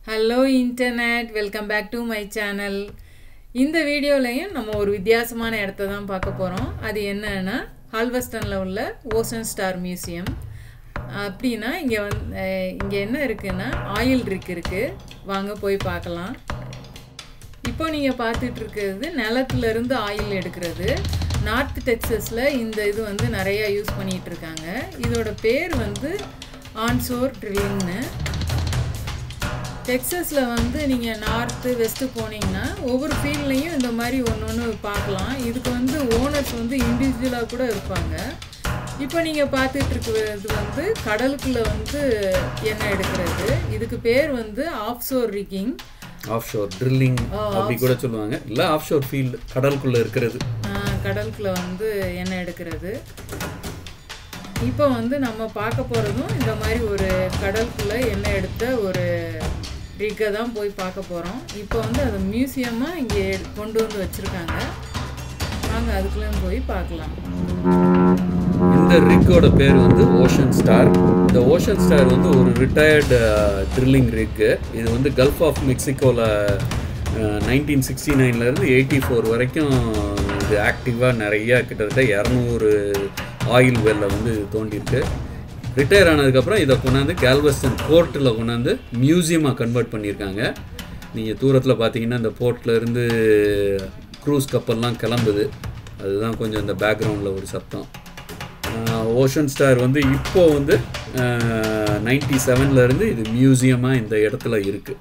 Hello internet welcome back to my channel இந்த வீடியோலையும் நம்ம ஒரு வித்தியாசமான இடத்த தான் பார்க்க போகிறோம் அது என்னன்னா ஹால்வஸ்டனில் உள்ள ஓசன் ஸ்டார் மியூசியம் அப்படின்னா இங்கே வந்து இங்கே என்ன இருக்குன்னா ஆயில் ரிக் இருக்குது வாங்க போய் பார்க்கலாம் இப்போ நீங்கள் பார்த்துட்டு இருக்கிறது நிலத்துலேருந்து ஆயில் எடுக்கிறது நார்த் டெக்ஸஸில் இந்த இது வந்து நிறையா யூஸ் பண்ணிகிட்டு இருக்காங்க இதோட பேர் வந்து ஆன்சோர் ட்ரில்லிங்னு டெக்ஸஸில் வந்து நீங்கள் நார்த்து வெஸ்ட்டு போனீங்கன்னா ஒவ்வொரு ஃபீல்ட்லேயும் இந்த மாதிரி ஒன்று ஒன்று பார்க்கலாம் இதுக்கு வந்து ஓனர்ஸ் வந்து இண்டிவிஜுவலாக கூட இருப்பாங்க இப்போ நீங்கள் பார்த்துட்டு இருக்கிறது வந்து கடலுக்குள்ளே வந்து எண்ணெய் எடுக்கிறது இதுக்கு பேர் வந்து offshore rigging offshore drilling அப்படி கூட சொல்லுவாங்க இல்லை ஆஃப் ஷோர் ஃபீல்டு கடலுக்குள்ளே இருக்கிறது கடலுக்குள்ளே வந்து எண்ணெய் எடுக்கிறது இப்போ வந்து நம்ம பார்க்க போகிறதும் இந்த மாதிரி ஒரு கடலுக்குள்ளே எண்ணெய் எடுத்த ஒரு ரிக்கை தான் போய் பார்க்க போகிறோம் இப்போ வந்து அது மியூசியமாக இங்கே கொண்டு வந்து வச்சுருக்காங்க வாங்க அதுக்குள்ளேயும் போய் பார்க்கலாம் இந்த ரிக்கோட பேர் வந்து ஓஷன் ஸ்டார் இந்த ஓஷன் ஸ்டார் வந்து ஒரு ரிட்டையர்டு ட்ரில்லிங் ரிக்கு இது வந்து கல்ஃப் ஆஃப் மெக்சிகோவில் நைன்டீன் சிக்ஸ்டி நைன்லேருந்து எயிட்டி ஃபோர் வரைக்கும் இது ஆக்டிவாக நிறையா கிட்டத்தட்ட இரநூறு ஆயில் வெல்லை வந்து தோண்டியிருக்கு ரிட்டையர் ஆனதுக்கப்புறம் இதை கொண்டாந்து கேல்வஸ்டன் போர்ட்டில் கொண்டாந்து மியூசியமாக கன்வெர்ட் பண்ணியிருக்காங்க நீங்கள் தூரத்தில் பார்த்தீங்கன்னா இந்த போர்ட்டில் இருந்து க்ரூஸ் கப்பல்லாம் கிளம்புது அதுதான் கொஞ்சம் இந்த பேக்ரவுண்டில் ஒரு சத்தம் ஓஷன் ஸ்டார் வந்து இப்போ வந்து நைன்டி செவன்லேருந்து இது மியூசியமாக இந்த இடத்துல இருக்குது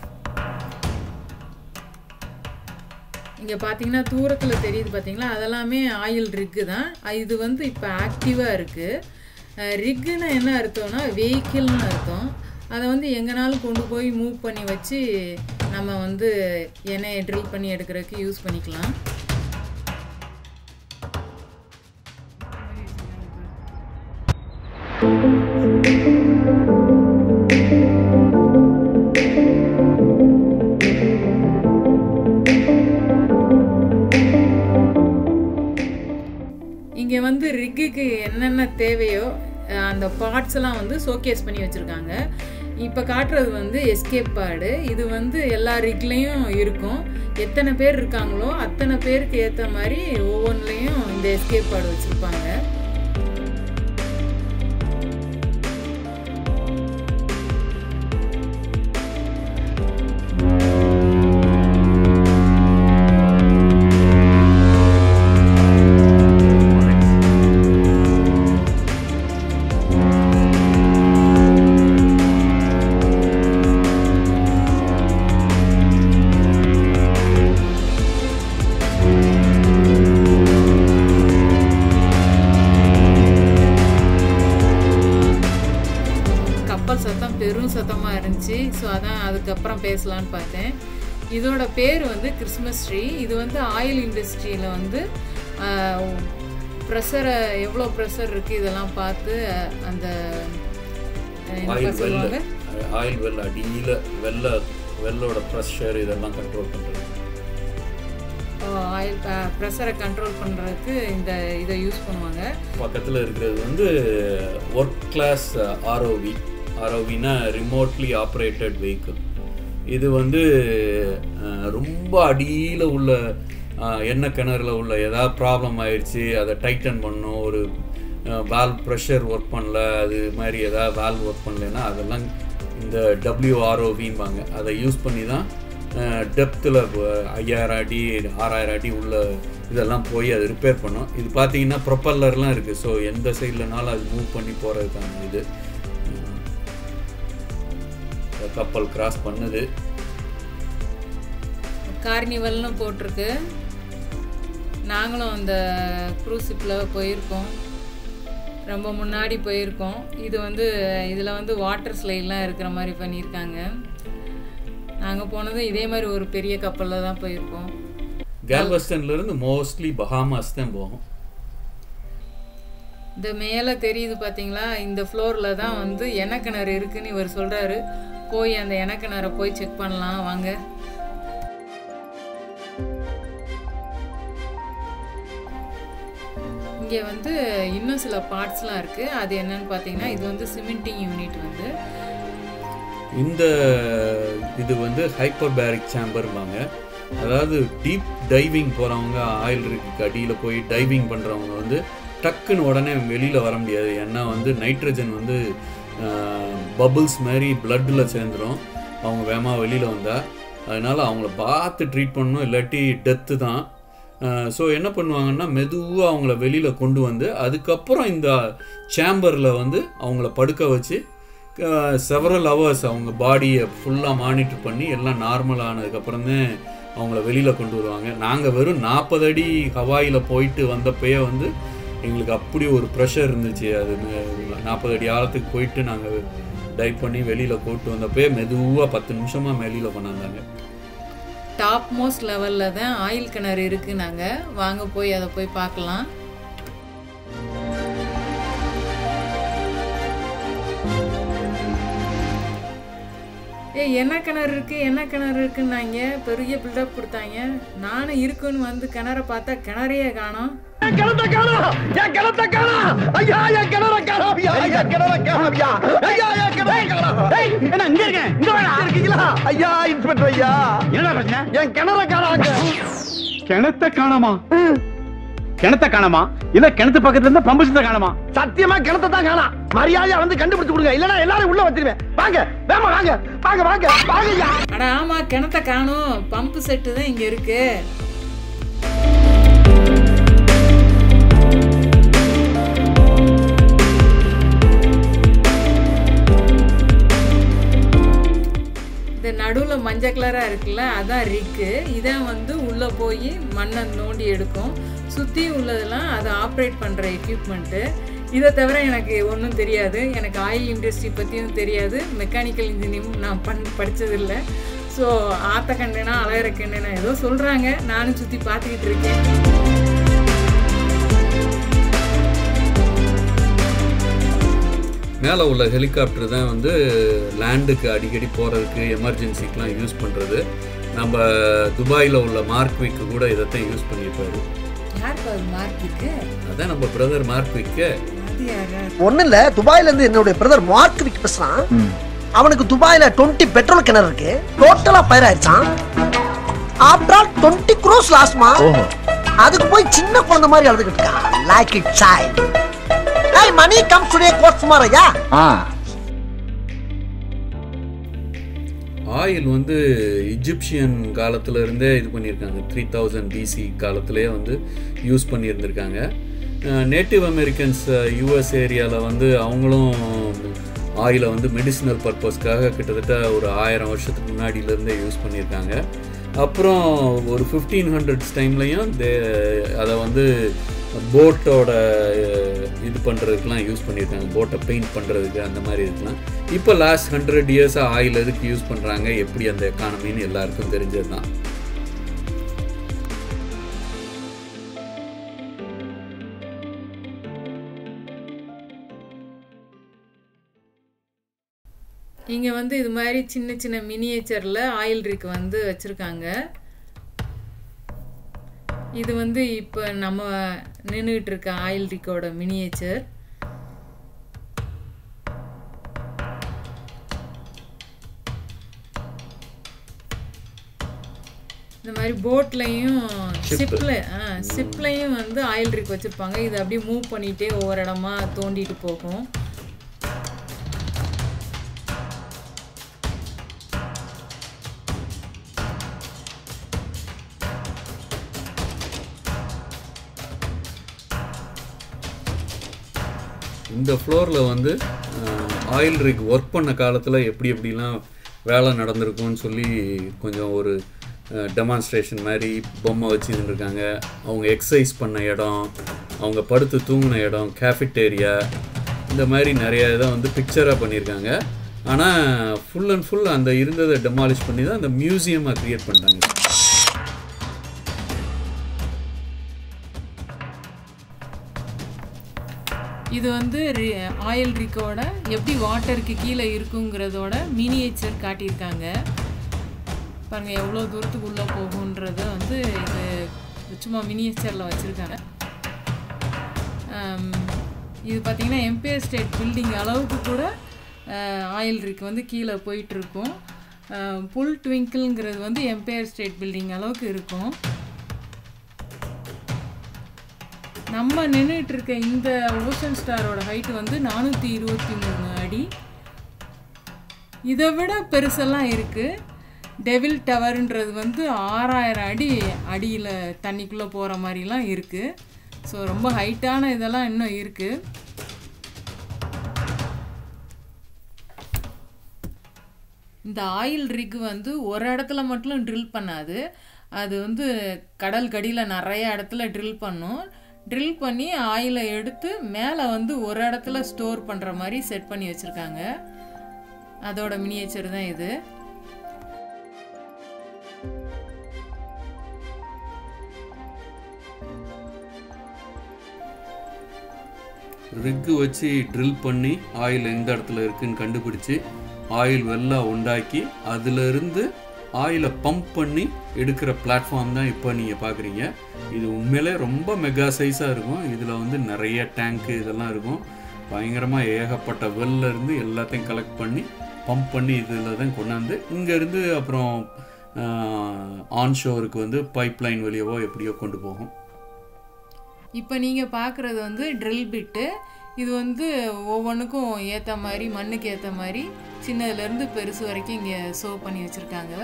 இங்கே பார்த்தீங்கன்னா தூரத்தில் தெரியுது பார்த்தீங்களா அதெல்லாமே ஆயில் ரிக்கு தான் இது வந்து இப்போ ஆக்டிவாக இருக்குது ரிக்குன்னு என்ன அர்த்தம்னா வெஹிக்கிள்னு அர்த்தம் அதை வந்து எங்கேனாலும் கொண்டு போய் மூவ் பண்ணி வச்சு நம்ம வந்து எண்ணெயை ட்ரில் பண்ணி எடுக்கிறதுக்கு யூஸ் பண்ணிக்கலாம் இங்கே வந்து ரிக்குக்கு என்னென்ன தேவையோ அந்த பார்ட்ஸ் எல்லாம் வந்து ஷோகேஸ் பண்ணி வச்சுருக்காங்க இப்போ காட்டுறது வந்து எஸ்கேப் பேடு இது வந்து எல்லா ரிக்லேயும் இருக்கும் எத்தனை பேர் இருக்காங்களோ அத்தனை பேருக்கு ஏற்ற மாதிரி ஒவ்வொன்றுலேயும் இந்த எஸ்கேப் பேடு வச்சுருப்பாங்க கப்பல் சத்தம் பெரும் சத்தமாக இருந்துச்சு ஸோ அதான் அதுக்கப்புறம் பேசலான்னு பார்த்தேன் இதோட பேர் வந்து கிறிஸ்மஸ் ட்ரீ இது வந்து ஆயில் இண்டஸ்ட்ரியில் வந்து ப்ரெஷரை எவ்வளோ ப்ரெஷர் இருக்குது இதெல்லாம் பார்த்து அந்த ஆயில் வெல்ல ஆயில் வெல் அடியில் வெள்ள வெள்ளோட ப்ரெஷர் இதெல்லாம் கண்ட்ரோல் பண்ணுறது ஆயில் ப்ரெஷரை கண்ட்ரோல் பண்ணுறதுக்கு இந்த இதை யூஸ் பண்ணுவாங்க பக்கத்தில் இருக்கிறது வந்து ஒர்க் கிளாஸ் ஆர்ஓவி ஆர்ஓவினா ரிமோட்லி ஆப்ரேட்டட் வெஹிக்கிள் இது வந்து ரொம்ப அடியில் உள்ள எண்ணெய் கிணறுல உள்ள ஏதாவது ப்ராப்ளம் ஆயிடுச்சு அதை டைட்டன் பண்ணும் ஒரு வால் ப்ரெஷர் ஒர்க் பண்ணல அது மாதிரி ஏதாவது வால் ஒர்க் பண்ணலைன்னா அதெல்லாம் இந்த டபிள்யூஆர்ஓவின்பாங்க அதை யூஸ் பண்ணி தான் டெப்த்தில் ஐயாயிரம் அடி ஆறாயிரம் அடி உள்ள இதெல்லாம் போய் அது ரிப்பேர் பண்ணும் இது பார்த்தீங்கன்னா ப்ரொப்பல்லர்லாம் இருக்குது ஸோ எந்த சைட்லனாலும் அது மூவ் பண்ணி போகிறதுக்கான இது கப்பல் கிராஸ் பண்ணுது கார்னிவல்னு போட்டிருக்கு நாங்களும் அந்த க்ரூசிப்பில் போயிருக்கோம் ரொம்ப முன்னாடி போயிருக்கோம் இது வந்து இதில் வந்து வாட்டர் ஸ்லைட்லாம் இருக்கிற மாதிரி பண்ணியிருக்காங்க நாங்கள் போனதும் இதே மாதிரி ஒரு பெரிய கப்பலில் தான் போயிருக்கோம் கேல்வஸ்டன்லேருந்து மோஸ்ட்லி பஹாமாஸ் தான் போகும் இந்த மேலே தெரியுது பார்த்தீங்களா இந்த ஃப்ளோரில் தான் வந்து எண்ணெய் கிணறு இருக்குன்னு இவர் சொல்கிறாரு போய் அந்த எண்ணெய் கிணறை போய் செக் பண்ணலாம் வாங்க இங்கே வந்து இன்னும் சில பார்ட்ஸ்லாம் இருக்குது அது என்னன்னு பார்த்தீங்கன்னா இது வந்து சிமெண்டிங் யூனிட் வந்து இந்த இது வந்து ஹைப்பர் பேரிக் சேம்பர்பாங்க அதாவது டீப் டைவிங் போகிறவங்க ஆயில் ரிக்கு அடியில் போய் டைவிங் பண்ணுறவங்க வந்து டக்குன்னு உடனே வெளியில் வர முடியாது ஏன்னா வந்து நைட்ரஜன் வந்து பபுள்ஸ் மாதிரி பிளட்டில் சேர்ந்துடும் அவங்க வேகமாக வெளியில் வந்தால் அதனால் அவங்கள பார்த்து ட்ரீட் பண்ணணும் இல்லாட்டி டெத்து தான் ஸோ என்ன பண்ணுவாங்கன்னா மெதுவாக அவங்கள வெளியில் கொண்டு வந்து அதுக்கப்புறம் இந்த சேம்பரில் வந்து அவங்கள படுக்க வச்சு செவரல் ஹவர்ஸ் அவங்க பாடியை ஃபுல்லாக மானிட்டர் பண்ணி எல்லாம் நார்மல் ஆனதுக்கப்புறம் தான் அவங்கள வெளியில் கொண்டு வருவாங்க நாங்கள் வெறும் நாற்பது அடி ஹவாயில் போயிட்டு வந்தப்பயே வந்து எங்களுக்கு அப்படி ஒரு ப்ரெஷர் இருந்துச்சு அது நாற்பது அடி ஆழத்துக்கு போயிட்டு நாங்கள் டைவ் பண்ணி வெளியில் கூட்டு வந்தப்பயே மெதுவாக பத்து நிமிஷமாக வெளியில் கொண்டாந்தாங்க டாப் மோஸ்ட் லெவலில் தான் ஆயில் கிணறு இருக்குது நாங்கள் வாங்க போய் அதை போய் பார்க்கலாம் ஏ என்ன கிணறு இருக்கு என்ன கிணறு இருக்குன்னாங்க பெரிய பில்டப் கொடுத்தாங்க நானும் இருக்குன்னு வந்து கிணற பார்த்தா கிணறையே காணோம் என் கிணத்த காணோம் என் கிணத்த காணோம் ஐயா என் கிணற காணோம் ஐயா என் கிணற காணோம் ஐயா ஐயா என் கிணற காணோம் ஏய், என்ன இங்க இருக்கேன் இங்க வாடா இருக்கீங்களா ஐயா இன்ஸ்பெக்டர் ஐயா என்னடா பிரச்சனை என் கிணற காணாங்க கிணத்த காணாமா கிணத்த காணாமா இல்ல கிணத்து பக்கத்துல இருந்து பம்பு சுத்த காணாமா சத்தியமா கிணத்த தான் காணாம் மரியாதையா வந்து கண்டுபிடிச்சு கொடுங்க இல்லனா எல்லாரும் உள்ள வச்சிருவேன் வாங்க வேமா வாங்க வாங்க வாங்க வாங்க ஐயா அட ஆமா கிணத்த காணோம் பம்பு செட்டு தான் இங்க இருக்கு இந்த நடுவில் மஞ்சள் கலராக இருக்குல்ல அதான் ரிக்கு இதான் வந்து உள்ளே போய் மண்ணை நோண்டி எடுக்கும் சுற்றி உள்ளதெல்லாம் அதை ஆப்ரேட் பண்ணுற எக்யூப்மெண்ட்டு இதை தவிர எனக்கு ஒன்றும் தெரியாது எனக்கு ஆயில் இண்டஸ்ட்ரி பற்றியும் தெரியாது மெக்கானிக்கல் இன்ஜினியரிங் நான் பண் படித்ததில்லை ஸோ ஆத்த கண்டேனா அலையிற கண்டேனா ஏதோ சொல்கிறாங்க நானும் சுற்றி பார்த்துக்கிட்டு இருக்கேன் மேலே உள்ள ஹெலிகாப்டர் தான் வந்து லேண்டுக்கு அடிக்கடி போகிறதுக்கு எமர்ஜென்சிக்கெலாம் யூஸ் பண்ணுறது நம்ம துபாயில் உள்ள மார்க்விக்கு கூட இதைத்தான் யூஸ் பண்ணியிருப்பாரு யாருக்கு அது மார்க் இருக்கு அதான் நம்ம பிரதர் மார்க்விக்கு அது யாரா ஒண்ணு இல்ல துபாயில இருந்து என்னுடைய பிரதர் மார்க் விக் பேசுறான் அவனுக்கு துபாயில 20 பெட்ரோல் கிணறு இருக்கு டோட்டலா பயிர் ஆயிடுச்சான் ஆஃப்டர் ஆல் டுவெண்ட்டி க்ரோஸ் லாஸ்ட்மா அதுக்கு போய் சின்ன குழந்தை மாதிரி அழுதுகிட்டு இருக்கான் லைக் இட் சைல்ட் ஏய் மணி கம் டுடே கோர்ஸ் மாரையா ஆயில் வந்து இஜிப்சியன் காலத்துல இருந்தே இது பண்ணியிருக்காங்க த்ரீ தௌசண்ட் பிசி காலத்திலே வந்து யூஸ் பண்ணியிருந்திருக்காங்க நேட்டிவ் அமெரிக்கன்ஸ் யூஎஸ் ஏரியாவில் வந்து அவங்களும் ஆயிலை வந்து மெடிசினல் பர்பஸ்க்காக கிட்டத்தட்ட ஒரு ஆயிரம் வருஷத்துக்கு முன்னாடியிலேருந்தே யூஸ் பண்ணியிருக்காங்க அப்புறம் ஒரு ஃபிஃப்டீன் ஹண்ட்ரட்ஸ் டைம்லையும் அதை வந்து போட்டோட இது பண்ணுறதுக்குலாம் யூஸ் பண்ணியிருக்காங்க போட்டை பெயிண்ட் பண்ணுறதுக்கு அந்த மாதிரி இருக்கலாம் இப்போ லாஸ்ட் ஹண்ட்ரட் இயர்ஸாக ஆயில் எதுக்கு யூஸ் பண்ணுறாங்க எப்படி அந்த எக்கானமின்னு எல்லாருக்கும் தெரிஞ்சது தான் இங்கே வந்து இது மாதிரி சின்ன சின்ன மினியேச்சரில் ஆயில் ரிக் வந்து வச்சுருக்காங்க இது வந்து இப்போ நம்ம நின்றுக்கிட்டு இருக்க ஆயில் ரிக்கோட மினியேச்சர் இந்த மாதிரி போட்லையும் Ship. ஷிப்பில் ஷிப்லையும் வந்து ஆயில் ரிக் வச்சுருப்பாங்க இது அப்படியே மூவ் பண்ணிகிட்டே ஒவ்வொரு இடமா தோண்டிட்டு போகும் இந்த ஃப்ளோரில் வந்து ஆயில் ரிக் ஒர்க் பண்ண காலத்தில் எப்படி எப்படிலாம் வேலை நடந்திருக்கும்னு சொல்லி கொஞ்சம் ஒரு டெமான்ஸ்ட்ரேஷன் மாதிரி பொம்மை வச்சு இருந்திருக்காங்க அவங்க எக்ஸசைஸ் பண்ண இடம் அவங்க படுத்து தூங்கின இடம் கேஃபிட்டேரியா இந்த மாதிரி நிறைய இதை வந்து பிக்சராக பண்ணியிருக்காங்க ஆனால் ஃபுல் அண்ட் ஃபுல் அந்த இருந்ததை டெமாலிஷ் பண்ணி தான் அந்த மியூசியமாக க்ரியேட் பண்ணிட்டாங்க இது வந்து ஆயில் ரிக்கோட எப்படி வாட்டருக்கு கீழே இருக்குங்கிறதோட மினியேச்சர் காட்டியிருக்காங்க பாருங்கள் எவ்வளோ தூரத்துக்கு உள்ளே போகுன்றத வந்து இது சும்மா மினியேச்சரில் வச்சுருக்காங்க இது பார்த்திங்கன்னா எம்பையர் ஸ்டேட் பில்டிங் அளவுக்கு கூட ஆயில் ரிக் வந்து கீழே போயிட்டுருக்கும் புல் ட்விங்கிள்ங்கிறது வந்து எம்பையர் ஸ்டேட் பில்டிங் அளவுக்கு இருக்கும் நம்ம நின்றுட்டு இருக்க இந்த ஓஷன் ஸ்டாரோட ஹைட் வந்து நானூற்றி இருபத்தி மூணு அடி இதை விட பெருசெல்லாம் இருக்குது டெவில் டவர்ன்றது வந்து ஆறாயிரம் அடி அடியில் தண்ணிக்குள்ளே போகிற மாதிரிலாம் இருக்குது ஸோ ரொம்ப ஹைட்டான இதெல்லாம் இன்னும் இருக்குது இந்த ஆயில் ரிக் வந்து ஒரு இடத்துல மட்டும் ட்ரில் பண்ணாது அது வந்து கடல் கடியில் நிறைய இடத்துல ட்ரில் பண்ணும் ட்ரில் பண்ணி ஆயிலை எடுத்து மேலே வந்து ஒரு இடத்துல ஸ்டோர் பண்ணுற மாதிரி செட் பண்ணி வச்சுருக்காங்க அதோட மினியேச்சர் தான் இது ரிக்கு வச்சு ட்ரில் பண்ணி ஆயில் எந்த இடத்துல இருக்குன்னு கண்டுபிடிச்சு ஆயில் வெள்ளா உண்டாக்கி அதிலிருந்து ஆயிலை பம்ப் பண்ணி எடுக்கிற பிளாட்ஃபார்ம் தான் இப்போ நீங்கள் பார்க்குறீங்க இது உண்மையிலே ரொம்ப மெகா சைஸாக இருக்கும் இதில் வந்து நிறைய டேங்க்கு இதெல்லாம் இருக்கும் பயங்கரமாக ஏகப்பட்ட வெல்ல இருந்து எல்லாத்தையும் கலெக்ட் பண்ணி பம்ப் பண்ணி இதில் தான் கொண்டாந்து இங்கேருந்து அப்புறம் ஆன்ஷோருக்கு வந்து பைப் லைன் வழியாவோ எப்படியோ கொண்டு போகும் இப்போ நீங்கள் பார்க்குறது வந்து ட்ரில் பிட்டு இது வந்து ஒவ்வொன்றுக்கும் ஏற்ற மாதிரி மண்ணுக்கு ஏற்ற மாதிரி சின்னதுலேருந்து பெருசு வரைக்கும் இங்கே சோ பண்ணி வச்சுருக்காங்க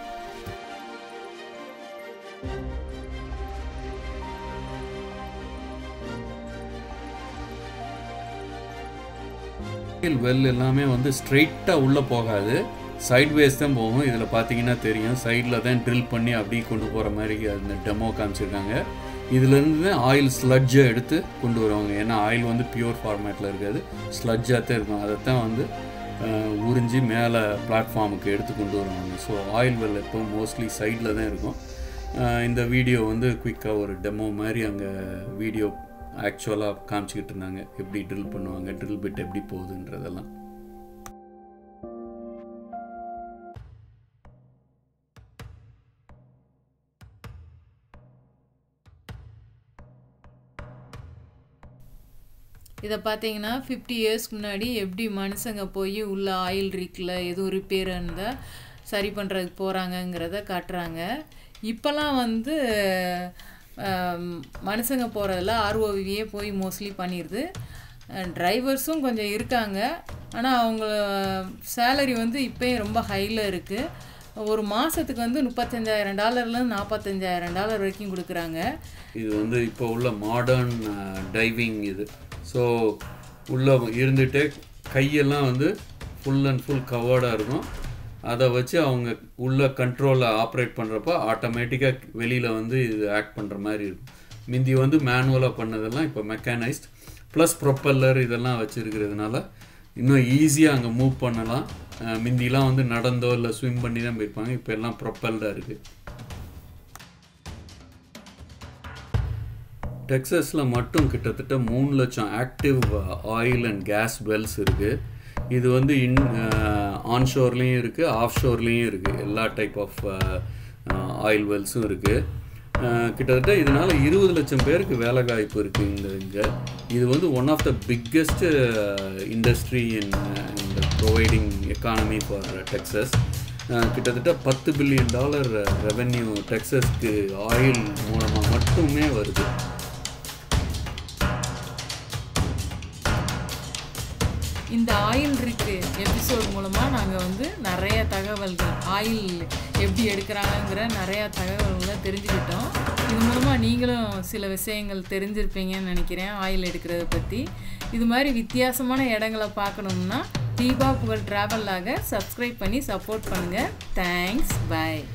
வெல் எல்லாமே வந்து ஸ்ட்ரெயிட்டாக உள்ளே போகாது சைட்வேஸ் தான் போகும் இதில் பார்த்தீங்கன்னா தெரியும் சைடில் தான் ட்ரில் பண்ணி அப்படியே கொண்டு போகிற மாதிரி அந்த டெமோ காமிச்சிருக்காங்க இதுலேருந்து தான் ஆயில் ஸ்லட்ஜை எடுத்து கொண்டு வருவாங்க ஏன்னா ஆயில் வந்து பியூர் ஃபார்மேட்டில் இருக்காது ஸ்லட்ஜாக தான் இருக்கும் அதைத்தான் வந்து அஹ், உறிஞ்சி மேலே பிளாட்ஃபார்முக்கு எடுத்து கொண்டு வருவாங்க ஸோ ஆயில் வெல் எப்போ மோஸ்ட்லி சைடில் தான் இருக்கும் அஹ், இந்த வீடியோ வந்து குயிக்காக ஒரு டெமோ மாதிரி அங்கே வீடியோ ஆக்சுவலாக காமிச்சிக்கிட்டு இருந்தாங்க எப்படி ட்ரில் பண்ணுவாங்க ட்ரில் பிட் எப்படி போகுதுன்றதெல்லாம் இதை பார்த்தீங்கன்னா ஃபிஃப்டி இயர்ஸ்க்கு முன்னாடி எப்படி மனுஷங்க போய் உள்ள ஆயில் ரிக்கில் எதுவும் ரிப்பேர் இருந்தால் சரி பண்ணுறதுக்கு போகிறாங்கங்கிறத காட்டுறாங்க இப்போல்லாம் வந்து ஆம், மனுஷங்க போகிறதில்ல ஆர்ஓவியே போய் மோஸ்ட்லி பண்ணிடுது டிரைவர்ஸும் கொஞ்சம் இருக்காங்க ஆனால் அவங்க சேலரி வந்து இப்போயும் ரொம்ப ஹையில் இருக்குது ஒரு மாதத்துக்கு வந்து முப்பத்தஞ்சாயிரம் டாலர்லேருந்து நாற்பத்தஞ்சாயிரம் டாலர் வரைக்கும் கொடுக்குறாங்க இது வந்து இப்போ உள்ள மாடர்ன் டைவிங் இது ஸோ உள்ளே இருந்துகிட்டே கையெல்லாம் வந்து ஃபுல் அண்ட் ஃபுல் கவர்டாக இருக்கும் அதை வச்சு அவங்க உள்ள கண்ட்ரோலில் ஆப்ரேட் பண்ணுறப்ப ஆட்டோமேட்டிக்காக வெளியில் வந்து இது ஆக்ட் பண்ணுற மாதிரி இருக்கும் மிந்தி வந்து மேனுவலாக பண்ணதெல்லாம் இப்போ மெக்கானைஸ்ட் ப்ளஸ் ப்ரொப்பல்லர் இதெல்லாம் வச்சுருக்கிறதுனால இன்னும் ஈஸியாக அங்கே மூவ் பண்ணலாம் அஹ் மிந்திலாம் வந்து நடந்தோ இல்லை ஸ்விம் பண்ணி தான் போயிருப்பாங்க இப்போ எல்லாம் ப்ரொப்பல்டாக இருக்குது டெக்ஸஸில் மட்டும் கிட்டத்தட்ட மூணு லட்சம் active oil and gas wells இருக்குது இது வந்து இன் ஆன்ஷோர்லேயும் இருக்குது ஆஃப் ஷோர்லேயும் இருக்குது எல்லா டைப் ஆஃப் ஆயில் வெல்ஸும் இருக்குது கிட்டத்தட்ட இதனால் இருபது லட்சம் பேருக்கு வேலை வாய்ப்பு இருக்குது இந்த இங்கே இது வந்து one of the biggest industry in இந்த ப்ரொவைடிங் எக்கானமி ஃபார் டெக்ஸஸ் கிட்டத்தட்ட பத்து பில்லியன் டாலர் ரெவென்யூ டெக்ஸஸ்க்கு ஆயில் மூலமாக மட்டுமே வருது இந்த ஆயில் இருக்கு எபிசோட் மூலமாக நாங்கள் வந்து நிறைய தகவல்கள் ஆயில் எப்படி எடுக்கிறாங்கங்கிற நிறைய தகவல்களை தெரிஞ்சுக்கிட்டோம் இது மூலமாக நீங்களும் சில விஷயங்கள் தெரிஞ்சிருப்பீங்கன்னு நினைக்கிறேன் ஆயில் எடுக்கிறத பற்றி இது மாதிரி வித்தியாசமான இடங்களை பார்க்கணும்னா தீபா புகழ் ட்ராவலாக சப்ஸ்கிரைப் பண்ணி சப்போர்ட் பண்ணுங்கள் தேங்க்ஸ் பை